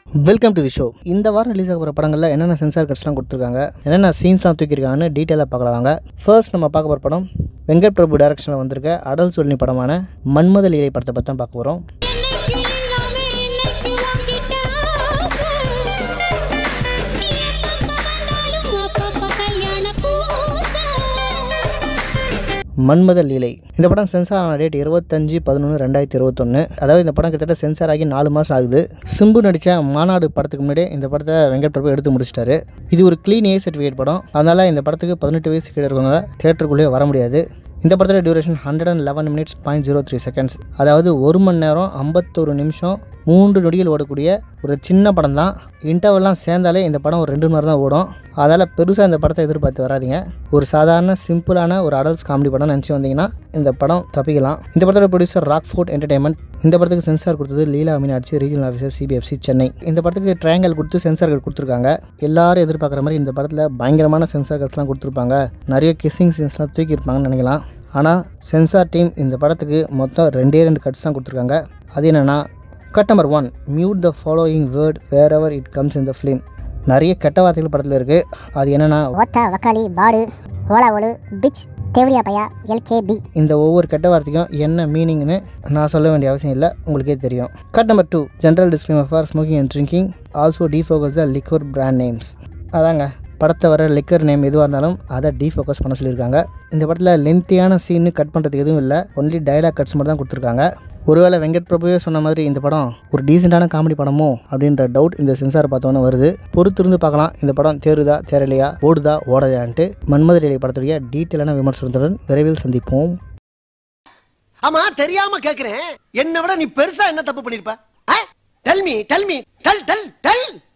welcome to the show இந்த வாரம் release ஆக போகிற படங்களில் என்னென்ன சென்சார் கட்ஸ்லாம் கொடுத்துருக்காங்க என்னென்ன சீன்ஸ்லாம் தூக்கியிருக்காங்கன்னு டீட்டெயிலாக பார்க்கலாம் வாங்க ஃபர்ஸ்ட் நம்ம பார்க்க போகிற படம் வெங்கட் பிரபு டைரக்ஷனில் வந்திருக்க அடல் சொல்லி படமான மன்மத லீலை படத்தை பற்றி தான் பார்க்க போகிறோம் மன்மத லீலை இந்த படம் சென்சார் ஆன டேட் இருபத்தஞ்சு பதினொன்று ரெண்டாயிரத்தி இருபத்தொன்று அதாவது இந்த படம் கிட்டத்தட்ட சென்சார் ஆகி நாலு மாதம் ஆகுது சிம்பு நடித்த மாநாடு படத்துக்கு முன்னாடியே இந்த படத்தை வெங்கட் பிரபு எடுத்து முடிச்சிட்டாரு இது ஒரு க்ளீன் ஏ சர்டிஃபிகேட் படம் அதனால் இந்த படத்துக்கு பதினெட்டு வயசு கீழே இருக்கவங்க தேட்டருக்குள்ளேயே வர முடியாது இந்த படத்தோட duration hundred and eleven minutes point zero three seconds அதாவது ஒரு மணி நேரம் ஐம்பத்தொரு நிமிஷம் மூன்று நொடிகள் ஓடக்கூடிய ஒரு சின்ன படம் தான் இன்டர்வெல்லாம் சேர்ந்தாலே இந்த படம் ஒரு ரெண்டு மணி நேரம் தான் ஓடும் அதனால் பெருசாக இந்த படத்தை எதிர்பார்த்து வராதீங்க ஒரு சாதாரண சிம்பிளான ஒரு அடல்ட்ஸ் காமெடி படம் நினச்சி வந்தீங்கன்னா இந்த படம் தப்பிக்கலாம் இந்த படத்தோட ப்ரொடியூசர் ராக் ஃபோர்ட் என்டர்டைன்மெண்ட் இந்த படத்துக்கு சென்சார் கொடுத்தது Leela Meenakshi regional officer CBFC Chennai இந்த படத்துக்கு ட்ரையாங்கல் கொடுத்து சென்சார் கார்டு கொடுத்துருக்காங்க எல்லாரும் எதிர்பார்க்குற மாதிரி இந்த படத்தில் பயங்கரமான சென்சார் கார்ட்ஸ்லாம் கொடுத்துருப்பாங்க நிறைய கிஸ்ஸிங் சீன்ஸ்லாம் தூக்கியிருப்பாங்கன்னு நினைக்கலாம் ஆனால் சென்சார் டீம் இந்த படத்துக்கு மொத்தம் ரெண்டே ரெண்டு கட்ஸ் தான் கொடுத்துருக்காங்க அது என்னென்னா cut number one mute the following word wherever it comes in the film நிறைய கெட்ட வார்த்தைகள் படத்தில் இருக்குது அது என்னென்னா ஓத்தா வக்காலி பாடு ஓலா ஓடு பிச் தேவடியா பையா எல்கேபி இந்த ஒவ்வொரு கெட்ட வார்த்தைக்கும் என்ன மீனிங்னு நான் சொல்ல வேண்டிய அவசியம் இல்லை உங்களுக்கே தெரியும் cut number two general disclaimer for smoking and drinking also defocus the liquor brand names அதாங்க படத்தை வர லிக்கர் நேம் எதுவாக இருந்தாலும் அதை டீஃபோக்கஸ் பண்ண சொல்லியிருக்காங்க இந்த படத்தில் லென்த்தியான சீனு கட் பண்ணுறதுக்கு எதுவும் இல்லை ஒன்லி டயலாக் கட்ஸ் மட்டும் தான் கொடுத்துருக்காங்க ஒருவேளை வெங்கட் பிரபுவே சொன்ன மாதிரி இந்த படம் ஒரு டீசெண்டான காமெடி படமோ அப்படின்ற டவுட் இந்த சென்சார் பார்த்தோன்னே வருது பொறுத்திருந்து பார்க்கலாம் இந்த படம் தேருதா தேரலையா ஓடுதா ஓடலையான்ட்டு மன்மத லீலை படத்துடைய டீட்டெயிலான விமர்சனத்துடன் விரைவில் சந்திப்போம் ஆமா தெரியாம கேக்குறேன் என்னை விட நீ பெருசா என்ன தப்பு பண்ணிருப்ப tell me tell me tell tell del